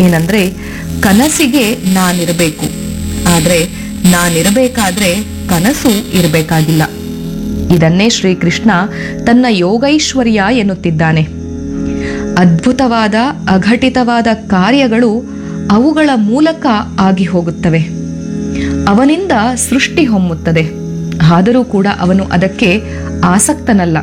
ಏನಂದ್ರೆ ಕನಸಿಗೆ ನಾನಿರಬೇಕು ಆದ್ರೆ ನಾನಿರಬೇಕಾದ್ರೆ ಕನಸು ಇರಬೇಕಾಗಿಲ್ಲ ಇದನ್ನೇ ಶ್ರೀಕೃಷ್ಣ ತನ್ನ ಯೋಗೈಶ್ವರ್ಯ ಎನ್ನುತ್ತಿದ್ದಾನೆ ಅದ್ಭುತವಾದ ಅಘಟಿತವಾದ ಕಾರ್ಯಗಳು ಅವುಗಳ ಮೂಲಕ ಆಗಿ ಹೋಗುತ್ತವೆ ಅವನಿಂದ ಸೃಷ್ಟಿ ಹೊಮ್ಮುತ್ತದೆ ಆದರೂ ಕೂಡ ಅವನು ಅದಕ್ಕೆ ಆಸಕ್ತನಲ್ಲ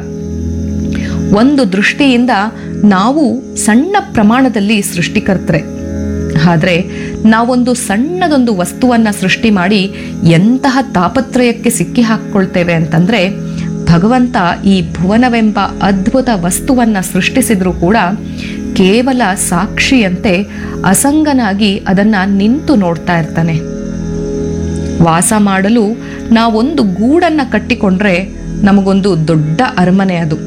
ಒಂದು ದೃಷ್ಟಿಯಿಂದ ನಾವು ಸಣ್ಣ ಪ್ರಮಾಣದಲ್ಲಿ ಸೃಷ್ಟಿಕರ್ತರೆ ಆದರೆ ನಾವೊಂದು ಸಣ್ಣದೊಂದು ವಸ್ತುವನ್ನ ಸೃಷ್ಟಿ ಮಾಡಿ ಎಂತಹ ತಾಪತ್ರಯಕ್ಕೆ ಸಿಕ್ಕಿ ಹಾಕ್ಕೊಳ್ತೇವೆ ಅಂತಂದ್ರೆ ಭಗವಂತ ಈ ಭುವನವೆಂಬ ಅದ್ಭುತ ವಸ್ತುವನ್ನ ಸೃಷ್ಟಿಸಿದ್ರೂ ಕೂಡ ಕೇವಲ ಸಾಕ್ಷಿಯಂತೆ ಅಸಂಗನಾಗಿ ಅದನ್ನ ನಿಂತು ನೋಡ್ತಾ ಇರ್ತಾನೆ ವಾಸ ಮಾಡಲು ನಾವೊಂದು ಗೂಡನ್ನ ಕಟ್ಟಿಕೊಂಡ್ರೆ ನಮಗೊಂದು ದೊಡ್ಡ ಅರಮನೆ ಅದು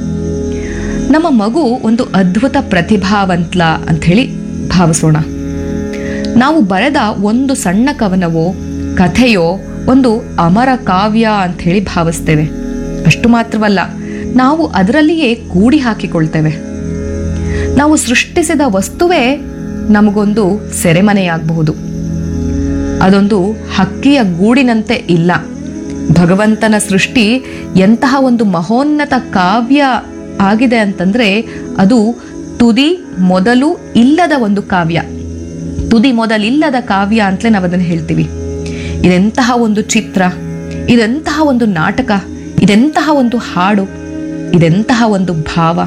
ನಮ್ಮ ಮಗು ಒಂದು ಅದ್ಭುತ ಪ್ರತಿಭಾವಂತ್ಲ ಅಂಥೇಳಿ ಭಾವಿಸೋಣ ನಾವು ಬರೆದ ಒಂದು ಸಣ್ಣ ಕವನವೋ ಕಥೆಯೋ ಒಂದು ಅಮರ ಕಾವ್ಯ ಅಂಥೇಳಿ ಭಾವಿಸ್ತೇವೆ ಅಷ್ಟು ಮಾತ್ರವಲ್ಲ ನಾವು ಅದರಲ್ಲಿಯೇ ಕೂಡಿ ಹಾಕಿಕೊಳ್ತೇವೆ ನಾವು ಸೃಷ್ಟಿಸಿದ ವಸ್ತುವೇ ನಮಗೊಂದು ಸೆರೆಮನೆಯಾಗಬಹುದು ಅದೊಂದು ಹಕ್ಕಿಯ ಗೂಡಿನಂತೆ ಇಲ್ಲ ಭಗವಂತನ ಸೃಷ್ಟಿ ಎಂತಹ ಒಂದು ಮಹೋನ್ನತ ಕಾವ್ಯ ಆಗಿದೆ ಅಂತಂದ್ರೆ ಅದು ತುದಿ ಮೊದಲು ಇಲ್ಲದ ಒಂದು ಕಾವ್ಯ ತುದಿ ಮೊದಲಿಲ್ಲದ ಕಾವ್ಯ ಅಂತಲೇ ನಾವು ಅದನ್ನು ಹೇಳ್ತೀವಿ ಇದೆಂತಹ ಒಂದು ಚಿತ್ರ ಇದೆಂತಹ ಒಂದು ನಾಟಕ ಇದೆಂತಹ ಒಂದು ಹಾಡು ಇದೆಂತಹ ಒಂದು ಭಾವ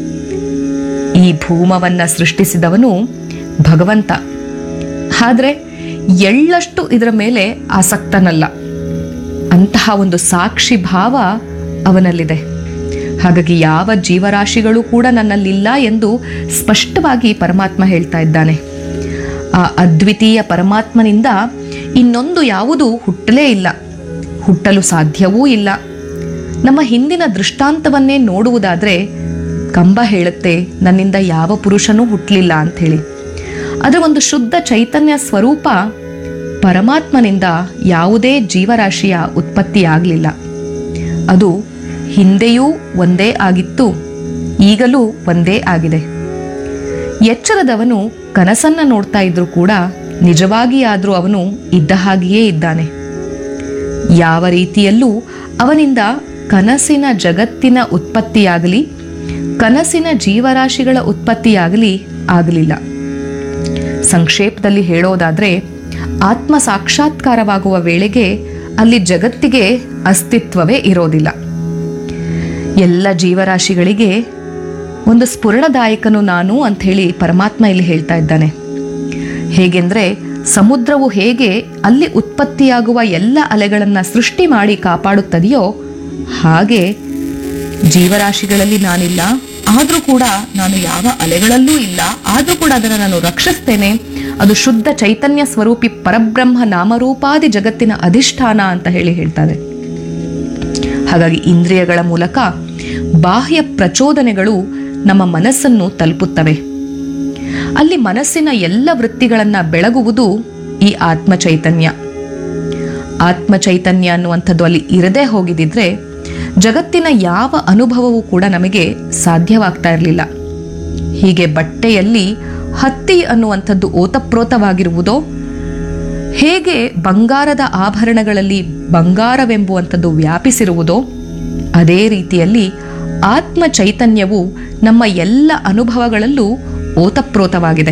ಈ ಭೂಮವನ್ನ ಸೃಷ್ಟಿಸಿದವನು ಭಗವಂತ ಆದ್ರೆ ಎಳ್ಳಷ್ಟು ಇದರ ಮೇಲೆ ಆಸಕ್ತನಲ್ಲ ಅಂತಹ ಒಂದು ಸಾಕ್ಷಿ ಭಾವ ಅವನಲ್ಲಿದೆ ಹಾಗಾಗಿ ಯಾವ ಜೀವರಾಶಿಗಳು ಕೂಡ ನನ್ನಲ್ಲಿಲ್ಲ ಎಂದು ಸ್ಪಷ್ಟವಾಗಿ ಪರಮಾತ್ಮ ಹೇಳ್ತಾ ಇದ್ದಾನೆ ಆ ಅದ್ವಿತೀಯ ಪರಮಾತ್ಮನಿಂದ ಇನ್ನೊಂದು ಯಾವುದೂ ಹುಟ್ಟಲೇ ಇಲ್ಲ ಹುಟ್ಟಲು ಸಾಧ್ಯವೂ ಇಲ್ಲ ನಮ್ಮ ಹಿಂದಿನ ದೃಷ್ಟಾಂತವನ್ನೇ ನೋಡುವುದಾದ್ರೆ ಕಂಬ ಹೇಳುತ್ತೆ ನನ್ನಿಂದ ಯಾವ ಪುರುಷನೂ ಹುಟ್ಟಲಿಲ್ಲ ಅಂಥೇಳಿ ಅದರ ಒಂದು ಶುದ್ಧ ಚೈತನ್ಯ ಸ್ವರೂಪ ಪರಮಾತ್ಮನಿಂದ ಯಾವುದೇ ಜೀವರಾಶಿಯ ಉತ್ಪತ್ತಿಯಾಗಲಿಲ್ಲ ಅದು ಹಿಂದೆಯೂ ಒಂದೇ ಆಗಿತ್ತು ಈಗಲೂ ಒಂದೇ ಆಗಿದೆ ಎಚ್ಚರದವನು ಕನಸನ್ನ ನೋಡ್ತಾ ಇದ್ರೂ ಕೂಡ ನಿಜವಾಗಿಯಾದ್ರೂ ಅವನು ಇದ್ದ ಹಾಗೆಯೇ ಇದ್ದಾನೆ ಯಾವ ರೀತಿಯಲ್ಲೂ ಅವನಿಂದ ಕನಸಿನ ಜಗತ್ತಿನ ಉತ್ಪತ್ತಿಯಾಗಲಿ ಕನಸಿನ ಜೀವರಾಶಿಗಳ ಉತ್ಪತ್ತಿಯಾಗಲಿ ಆಗಲಿಲ್ಲ ಸಂಕ್ಷೇಪದಲ್ಲಿ ಹೇಳೋದಾದ್ರೆ ಆತ್ಮ ಸಾಕ್ಷಾತ್ಕಾರವಾಗುವ ವೇಳೆಗೆ ಅಲ್ಲಿ ಜಗತ್ತಿಗೆ ಅಸ್ತಿತ್ವವೇ ಇರೋದಿಲ್ಲ ಎಲ್ಲ ಜೀವರಾಶಿಗಳಿಗೆ ಒಂದು ಸ್ಫುರಣದಾಯಕನು ನಾನು ಅಂತ ಹೇಳಿ ಪರಮಾತ್ಮ ಇಲ್ಲಿ ಹೇಳ್ತಾ ಇದ್ದಾನೆ ಹೇಗೆಂದ್ರೆ ಸಮುದ್ರವು ಹೇಗೆ ಅಲ್ಲಿ ಉತ್ಪತ್ತಿಯಾಗುವ ಎಲ್ಲ ಅಲೆಗಳನ್ನು ಸೃಷ್ಟಿ ಮಾಡಿ ಕಾಪಾಡುತ್ತದೆಯೋ ಹಾಗೆ ಜೀವರಾಶಿಗಳಲ್ಲಿ ನಾನಿಲ್ಲ ಆದರೂ ಕೂಡ ನಾನು ಯಾವ ಅಲೆಗಳಲ್ಲೂ ಇಲ್ಲ ಆದರೂ ಕೂಡ ಅದನ್ನು ನಾನು ರಕ್ಷಿಸ್ತೇನೆ ಅದು ಶುದ್ಧ ಚೈತನ್ಯ ಸ್ವರೂಪಿ ಪರಬ್ರಹ್ಮ ನಾಮರೂಪಾದಿ ಜಗತ್ತಿನ ಅಧಿಷ್ಠಾನ ಅಂತ ಹೇಳಿ ಹೇಳ್ತಾರೆ ಹಾಗಾಗಿ ಇಂದ್ರಿಯಗಳ ಮೂಲಕ ಬಾಹ್ಯ ಪ್ರಚೋದನೆಗಳು ನಮ್ಮ ಮನಸ್ಸನ್ನು ತಲುಪುತ್ತವೆ ಅಲ್ಲಿ ಮನಸ್ಸಿನ ಎಲ್ಲ ವೃತ್ತಿಗಳನ್ನ ಬೆಳಗುವುದು ಈ ಆತ್ಮ ಚೈತನ್ಯ ಆತ್ಮ ಚೈತನ್ಯ ಅನ್ನುವಂಥದ್ದು ಅಲ್ಲಿ ಇರದೇ ಹೋಗಿದಿದ್ರೆ ಜಗತ್ತಿನ ಯಾವ ಅನುಭವವೂ ಕೂಡ ನಮಗೆ ಸಾಧ್ಯವಾಗ್ತಾ ಇರಲಿಲ್ಲ ಹೀಗೆ ಬಟ್ಟೆಯಲ್ಲಿ ಹತ್ತಿ ಅನ್ನುವಂಥದ್ದು ಓತಪ್ರೋತವಾಗಿರುವುದೋ ಹೇಗೆ ಬಂಗಾರದ ಆಭರಣಗಳಲ್ಲಿ ಬಂಗಾರವೆಂಬುವಂಥದ್ದು ವ್ಯಾಪಿಸಿರುವುದೋ ಅದೇ ರೀತಿಯಲ್ಲಿ ಆತ್ಮ ಚೈತನ್ಯವು ನಮ್ಮ ಎಲ್ಲ ಅನುಭವಗಳಲ್ಲೂ ಓತಪ್ರೋತವಾಗಿದೆ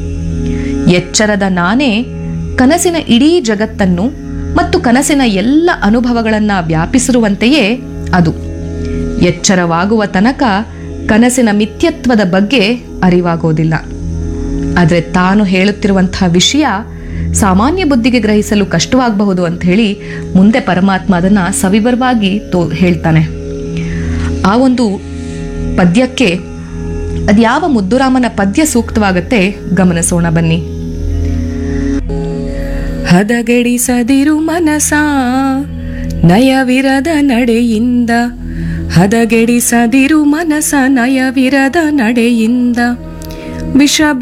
ಎಚ್ಚರದ ನಾನೇ ಕನಸಿನ ಇಡೀ ಜಗತ್ತನ್ನು ಮತ್ತು ಕನಸಿನ ಎಲ್ಲ ಅನುಭವಗಳನ್ನ ವ್ಯಾಪಿಸಿರುವಂತೆಯೇ ಅದು ಎಚ್ಚರವಾಗುವ ತನಕ ಕನಸಿನ ಮಿಥ್ಯತ್ವದ ಬಗ್ಗೆ ಅರಿವಾಗೋದಿಲ್ಲ ಆದರೆ ತಾನು ಹೇಳುತ್ತಿರುವಂತಹ ವಿಷಯ ಸಾಮಾನ್ಯ ಬುದ್ಧಿಗೆ ಗ್ರಹಿಸಲು ಕಷ್ಟವಾಗಬಹುದು ಅಂತ ಹೇಳಿ ಮುಂದೆ ಪರಮಾತ್ಮ ಅದನ್ನ ಸವಿವರವಾಗಿ ತೋ ಹೇಳ್ತಾನೆ ಆ ಒಂದು ಪದ್ಯಕ್ಕೆ ಅದ್ಯಾವ ಮುದ್ದುರಾಮನ ಪದ್ಯ ಸೂಕ್ತವಾಗತ್ತೆ ಗಮನಿಸೋಣ ಬನ್ನಿ ಹದಗೆಡಿಸದಿರು ಮನಸ ನಯವಿರದ ನಡೆಯಿಂದ ಹದಗೆಡಿಸದಿರು ಮನಸ ನಯವಿರದ ನಡೆಯಿಂದ ವಿಷ